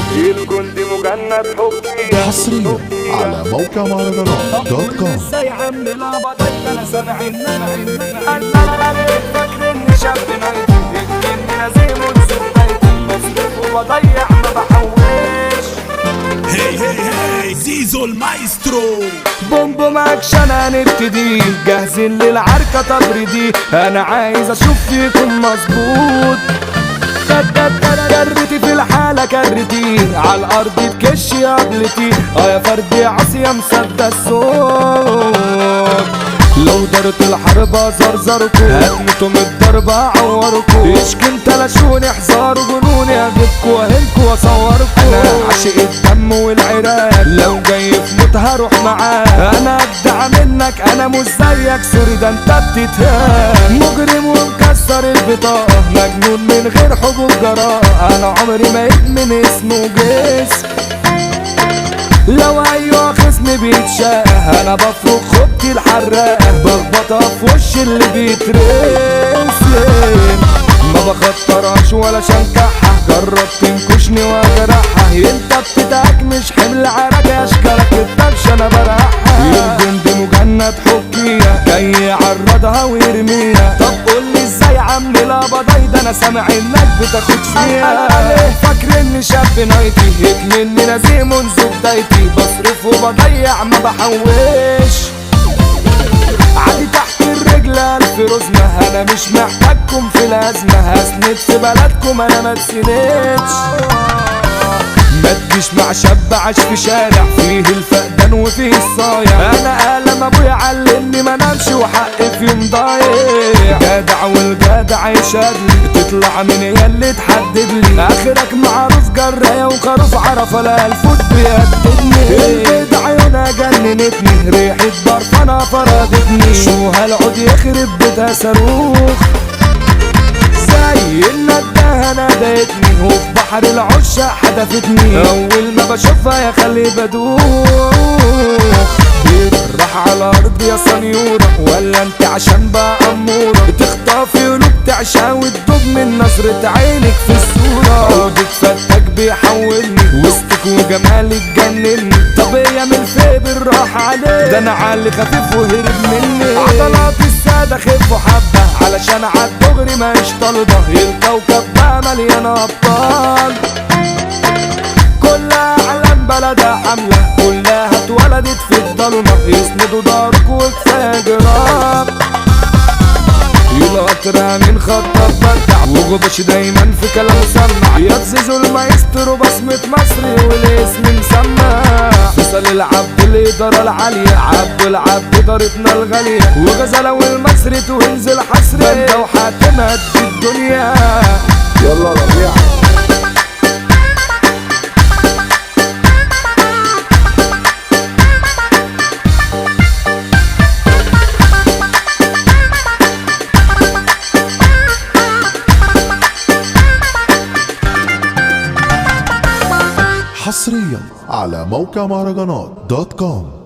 الجندي مجند حبي حصريا على موقع مهرجانات دوت كوم ازاي عامل لابد انا سامع ان انا انا انا فاكر اني شاب نايتي اني نازل منذ بدايتي بصرف وبضيع ما بحوش هي هي هي زيزو المايسترو بوم بوم اكشن هنبتدي جاهزين للعركة تبردي انا عايز اشوف فيكم مظبوط كرتي في الحالة كرتي على الأرض تكش يا قبلتي اه يا فردي عصية مسدة الصوت لو دارت الحرب زرزركو هتموتوا من الضربة عوركو اشكن تلاشوني احذروا جنوني اجيبكوا واهلكوا واصوركوا انا عاشق الدم والعراق لو جاي في موت هروح معاك انا ابدع منك انا مش زيك سوري ده انت بتتهان مجرم ومكسر البطاقة مجنون من غير حبوب جراء انا عمري ما يدمن اسمه جسم لو ايوه خصمي بيتشاه انا بفرق خبتي الحراقه بخبطها في وش اللي بيترسم ما بخطرهاش ولا شنكحها جرب تنكشني واجرحها انت بتدعك مش حمل عرق اشكالك الدبش انا برقعها الجندي مجند حكيها جاي يعرضها ويرميها طب قول لي ازاي عامل لابضاي ده انا سامع انك بتاخد فيها فاكر اني شاب نايتي مني نازي منذ بدايتي بصرف وبضيع ما بحوش عادي تحت الرجل الف رزمة انا مش محتاجكم في الازمة هسند في بلدكم انا ما اتسندش ما تجيش مع شاب عاش في شارع فيه الفقدان وفيه الصايع انا قلم ابويا علمني ما نامش وحقي في يوم ضايع جدع والجدع يشادلي تطلع من ياللي تحدد لي اخرك معروف جرايه وخروف عرفه لا الفوت بيقدمني البيض عيونها جننتني ريحه برفانه فرضتني شو هالعود يخرب بيتها صاروخ زي النداهة نادتني وفي بحر العشاق حدفتني أول ما بشوفها يا خلي بدوخ بتروح على الأرض يا سنيورة ولا أنت عشان بقى أمورة بتخطفي قلوب تعشى وتدوب من نظرة عينك في الصورة عودك فتك بيحولني وسطك وجمالك جنني طب يا من في بالراحة عليك ده أنا علي خفيف وهرب مني عضلات السادة خفوا حبة علشان عالدغري مش طالبة الكوكب بقى مليان أبطال كلها أعلام بلدها حملة كلها اتولدت في الضلمة يسندوا دارك وكفاية جرام القطرة من خط برتع وغبش دايما في كلامه سمع يبززوا المايسترو بصمة مصري والاسم مسمى فصل العبد الإدارة العالية عبد العبد إدارتنا الغالية وغزلة والمصري وينزل حصري بندة وحاتمة قد الدنيا يلا ربيع حصريا على موقع مهرجانات دوت كوم